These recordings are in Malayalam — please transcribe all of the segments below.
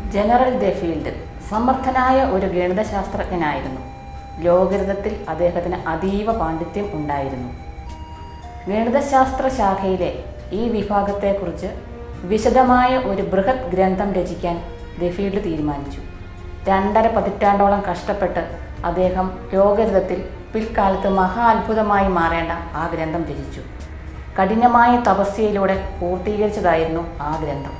ജനറൽ ദെഫീൽഡ് സമർത്ഥനായ ഒരു ഗണിതശാസ്ത്രജ്ഞനായിരുന്നു ലോകരഥത്തിൽ അദ്ദേഹത്തിന് അതീവ പാണ്ഡിത്യം ഉണ്ടായിരുന്നു ഗണിതശാസ്ത്ര ശാഖയിലെ ഈ വിഭാഗത്തെക്കുറിച്ച് വിശദമായ ഒരു ബൃഹത് ഗ്രന്ഥം രചിക്കാൻ ദെഫീൽഡ് തീരുമാനിച്ചു രണ്ടര പതിറ്റാണ്ടോളം കഷ്ടപ്പെട്ട് അദ്ദേഹം ലോകരഥത്തിൽ പിൽക്കാലത്ത് മഹാ അത്ഭുതമായി മാറേണ്ട ആ ഗ്രന്ഥം രചിച്ചു കഠിനമായ തപസ്യയിലൂടെ പൂർത്തീകരിച്ചതായിരുന്നു ആ ഗ്രന്ഥം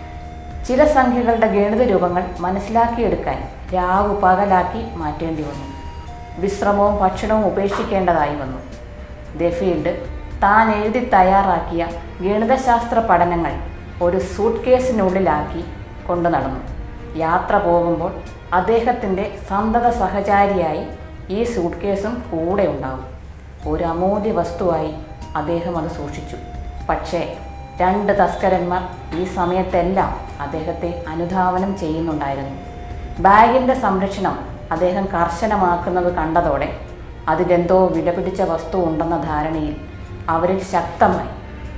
ചില സംഖ്യകളുടെ ഗണിത രൂപങ്ങൾ മനസ്സിലാക്കിയെടുക്കാൻ രാവു പകലാക്കി മാറ്റേണ്ടി വന്നു വിശ്രമവും ഭക്ഷണവും ഉപേക്ഷിക്കേണ്ടതായി വന്നു ദെഫീൽഡ് താൻ എഴുതി തയ്യാറാക്കിയ ഗണിതശാസ്ത്ര പഠനങ്ങൾ ഒരു സൂട്ട് കേസിനുള്ളിലാക്കി കൊണ്ടു നടന്നു യാത്ര പോകുമ്പോൾ അദ്ദേഹത്തിൻ്റെ സന്തത സഹചാരിയായി ഈ സൂട്ട് കേസും കൂടെ ഉണ്ടാവും ഒരു അമൂല്യ വസ്തുവായി അദ്ദേഹം അത് സൂക്ഷിച്ചു പക്ഷേ രണ്ട് തസ്കരന്മാർ ഈ സമയത്തെല്ലാം അദ്ദേഹത്തെ അനുധാവനം ചെയ്യുന്നുണ്ടായിരുന്നു ബാഗിൻ്റെ സംരക്ഷണം അദ്ദേഹം കർശനമാക്കുന്നത് കണ്ടതോടെ അതിലെന്തോ വിലപിടിച്ച വസ്തു ഉണ്ടെന്ന ധാരണയിൽ അവരിൽ ശക്തമായി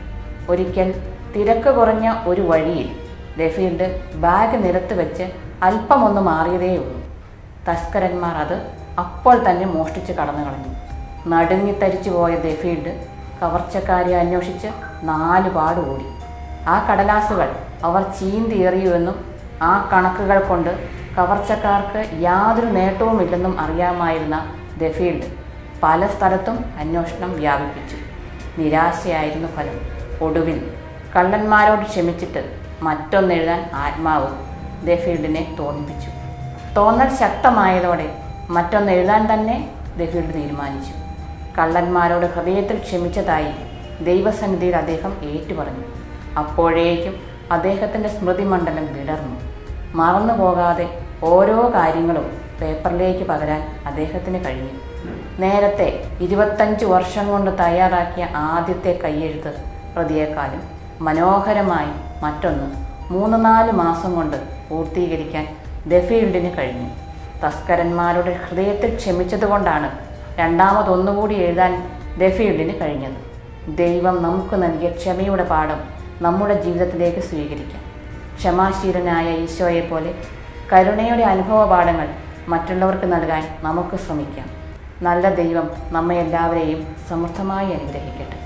ഒരിക്കൽ തിരക്ക് കുറഞ്ഞ ഒരു വഴിയിൽ ദഫീൽഡ് ബാഗ് നിരത്ത് വെച്ച് അല്പമൊന്ന് മാറിയതേയുള്ളൂ തസ്കരന്മാർ അത് അപ്പോൾ തന്നെ മോഷ്ടിച്ച് കടന്നു കളഞ്ഞു നടുങ്ങിത്തരിച്ചു പോയ ദഫീൽഡ് കവർച്ചക്കാരെ അന്വേഷിച്ച് നാല് പാട് ഓടി ആ കടലാസുകൾ അവർ ചീന്തിയെറിയുമെന്നും ആ കണക്കുകൾ കൊണ്ട് കവർച്ചക്കാർക്ക് യാതൊരു നേട്ടവുമില്ലെന്നും അറിയാമായിരുന്ന ദഫീൽഡ് പല സ്ഥലത്തും അന്വേഷണം വ്യാപിപ്പിച്ചു നിരാശയായിരുന്നു ഫലം ഒടുവിൽ കള്ളന്മാരോട് ക്ഷമിച്ചിട്ട് മറ്റൊന്നെഴുതാൻ ആത്മാവ് ദഫീൽഡിനെ തോന്നിപ്പിച്ചു തോന്നൽ ശക്തമായതോടെ മറ്റൊന്ന് എഴുതാൻ തന്നെ ദഫീൽഡ് തീരുമാനിച്ചു കള്ളന്മാരോട് ഹൃദയത്തിൽ ക്ഷമിച്ചതായി ദൈവസന്നിധിയിൽ അദ്ദേഹം ഏറ്റുപറഞ്ഞു അപ്പോഴേക്കും അദ്ദേഹത്തിൻ്റെ സ്മൃതിമണ്ഡലം വിടർന്നു മറന്നു പോകാതെ ഓരോ കാര്യങ്ങളും പേപ്പറിലേക്ക് പകരാൻ അദ്ദേഹത്തിന് കഴിഞ്ഞു നേരത്തെ ഇരുപത്തഞ്ച് വർഷം കൊണ്ട് തയ്യാറാക്കിയ ആദ്യത്തെ കയ്യെഴുത്ത് പ്രതിയേക്കാളും മനോഹരമായി മറ്റൊന്ന് മൂന്ന് നാല് മാസം കൊണ്ട് പൂർത്തീകരിക്കാൻ ദഫീൽഡിന് കഴിഞ്ഞു തസ്കരന്മാരുടെ ഹൃദയത്തിൽ ക്ഷമിച്ചതുകൊണ്ടാണ് രണ്ടാമതൊന്നുകൂടി എഴുതാൻ ദഫീൽഡിന് കഴിഞ്ഞത് ദൈവം നമുക്ക് നൽകിയ ക്ഷമയുടെ പാഠം നമ്മുടെ ജീവിതത്തിലേക്ക് സ്വീകരിക്കാം ക്ഷമാശീലനായ ഈശോയെ പോലെ കരുണയുടെ അനുഭവ പാഠങ്ങൾ മറ്റുള്ളവർക്ക് നൽകാൻ നമുക്ക് ശ്രമിക്കാം നല്ല ദൈവം നമ്മെ എല്ലാവരെയും സമൃദ്ധമായി അനുഗ്രഹിക്കട്ടെ